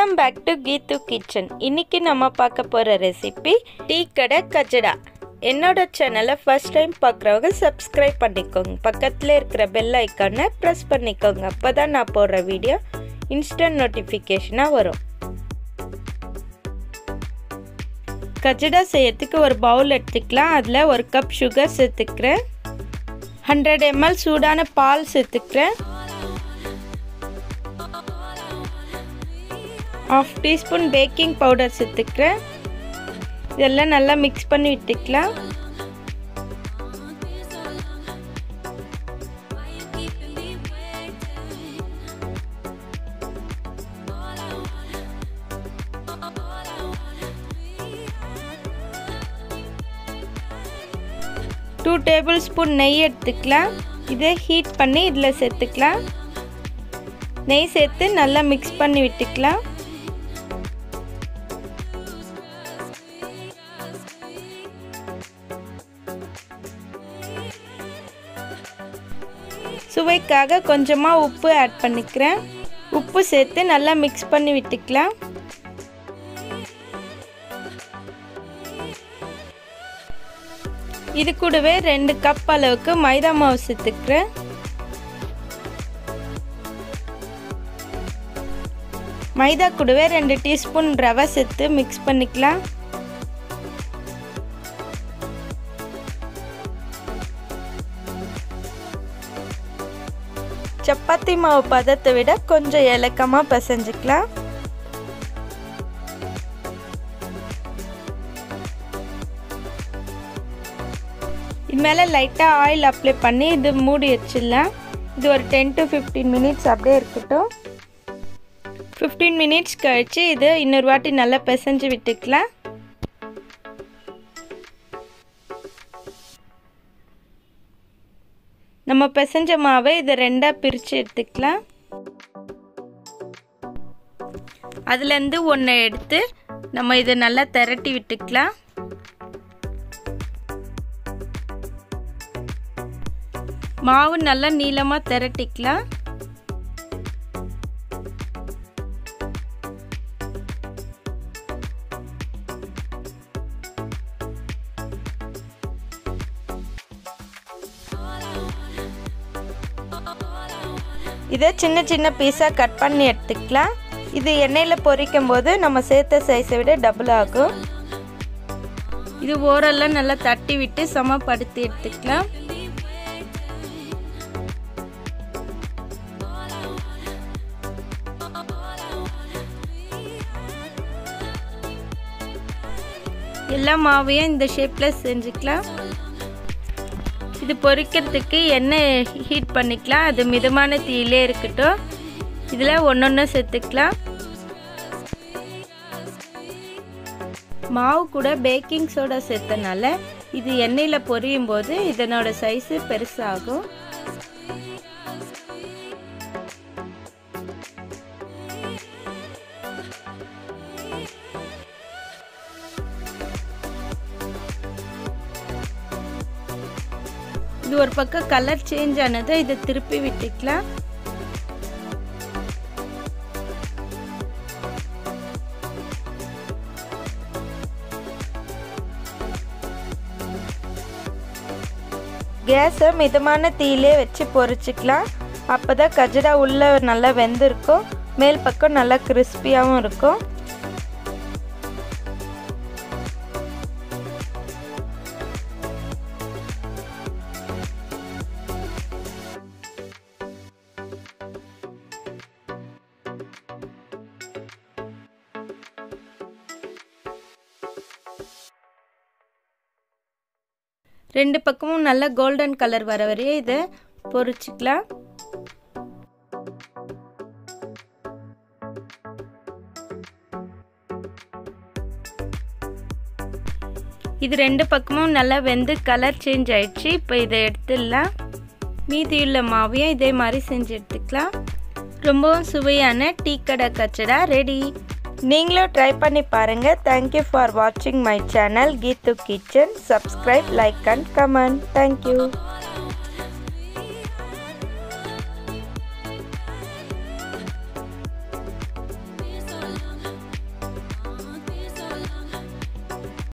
welcome back to Keethu kitchen இன்னைக்கு நம்ம பார்க்க போகிற ரெசிபி டீ கடை கஜடா என்னோட சேனலை ஃபர்ஸ்ட் டைம் பார்க்குறவங்க சப்ஸ்கிரைப் பண்ணிக்கோங்க பக்கத்தில் இருக்கிற பெல் ஐக்கானை ப்ரெஸ் பண்ணிக்கோங்க அப்போ தான் நான் போடுற வீடியோ இன்ஸ்டன்ட் நோட்டிஃபிகேஷனாக வரும் கஜடா செய்யறதுக்கு ஒரு பவுல் எடுத்துக்கலாம் அதில் ஒரு கப் சுகர் சேர்த்துக்கிறேன் ஹண்ட்ரட் எம்எல் சூடான பால் சேர்த்துக்கிறேன் ஆஃப் டீஸ்பூன் பேக்கிங் பவுடர் சேர்த்துக்கிறேன் இதெல்லாம் நல்லா மிக்ஸ் பண்ணி விட்டுக்கலாம் டூ டேபிள் ஸ்பூன் நெய் எடுத்துக்கலாம் இதை ஹீட் பண்ணி இதில் சேர்த்துக்கலாம் நெய் சேர்த்து நல்லா மிக்ஸ் பண்ணி விட்டுக்கலாம் சுவைக்காக கொஞ்சமாக உப்பு ஆட் பண்ணிக்கிறேன் உப்பு சேர்த்து நல்லா மிக்ஸ் பண்ணி விட்டுக்கலாம் இது கூடவே ரெண்டு கப் அளவுக்கு மைதா மாவு சேர்த்துக்கிறேன் மைதா கூடவே ரெண்டு டீஸ்பூன் ரவை சேர்த்து மிக்ஸ் பண்ணிக்கலாம் சப்பாத்தி மாவு பதத்தை விட கொஞ்சம் இலக்கமாக பிசைஞ்சிக்கலாம் இது மேலே லைட்டாக ஆயில் அப்ளை பண்ணி இது மூடி வச்சிடலாம் இது ஒரு டென் டு ஃபிஃப்டீன் மினிட்ஸ் அப்படியே இருக்கட்டும் ஃபிஃப்டீன் மினிட்ஸ் கழித்து இது இன்னொரு வாட்டி நல்லா பிசைஞ்சு விட்டுக்கலாம் நம்ம பிசைஞ்ச மாவை இதை ரெண்டாக பிரித்து எடுத்துக்கலாம் அதுலேருந்து ஒன்றை எடுத்து நம்ம இதை நல்லா திரட்டி விட்டுக்கலாம் மாவு நல்லா நீளமாக திரட்டிக்கலாம் இதை சின்ன சின்ன பீஸாக கட் பண்ணி எடுத்துக்கலாம் இது எண்ணெயில் பொரிக்கும் போது நம்ம சேர்த்த சைஸை விட டபுள் ஆகும் இது ஓரெல்லாம் நல்லா தட்டி விட்டு சமப்படுத்தி எடுத்துக்கலாம் எல்லா மாவையும் இந்த ஷேப்பில் செஞ்சுக்கலாம் இது பொரிக்கிறதுக்கு எண்ணெய் ஹீட் பண்ணிக்கலாம் அது மிதமான தீயிலே இருக்கட்டும் இதில் ஒன்று ஒன்று சேர்த்துக்கலாம் மாவு கூட பேக்கிங் சோடா சேர்த்தனால இது எண்ணெயில் பொரியும் போது இதனோட சைஸு பெருசாகும் இது ஒரு பக்கம் கலர் சேஞ்ச் ஆனது இதை திருப்பி விட்டுக்கலாம் கேஸை மிதமான தீயிலே வச்சு பொரிச்சிக்கலாம் அப்போ தான் கஜடா உள்ளே நல்லா வெந்திருக்கும் மேல் பக்கம் நல்லா கிறிஸ்பியாகவும் இருக்கும் ரெண்டு பக்கமும் நல்லா கோல்டன் கலர் வர வரையும் இதை பொரிச்சிக்கலாம் இது ரெண்டு பக்கமும் நல்லா வெந்து கலர் சேஞ்ச் ஆயிடுச்சு இப்போ இதை எடுத்துடலாம் மீதியுள்ள மாவையும் இதே மாதிரி செஞ்சு எடுத்துக்கலாம் ரொம்பவும் சுவையான டீ கடை கச்சடா ரெடி நீங்களும் ட்ரை பண்ணி பாருங்கள் தேங்க்யூ ஃபார் வாட்சிங் my channel Keethu kitchen subscribe like and comment thank you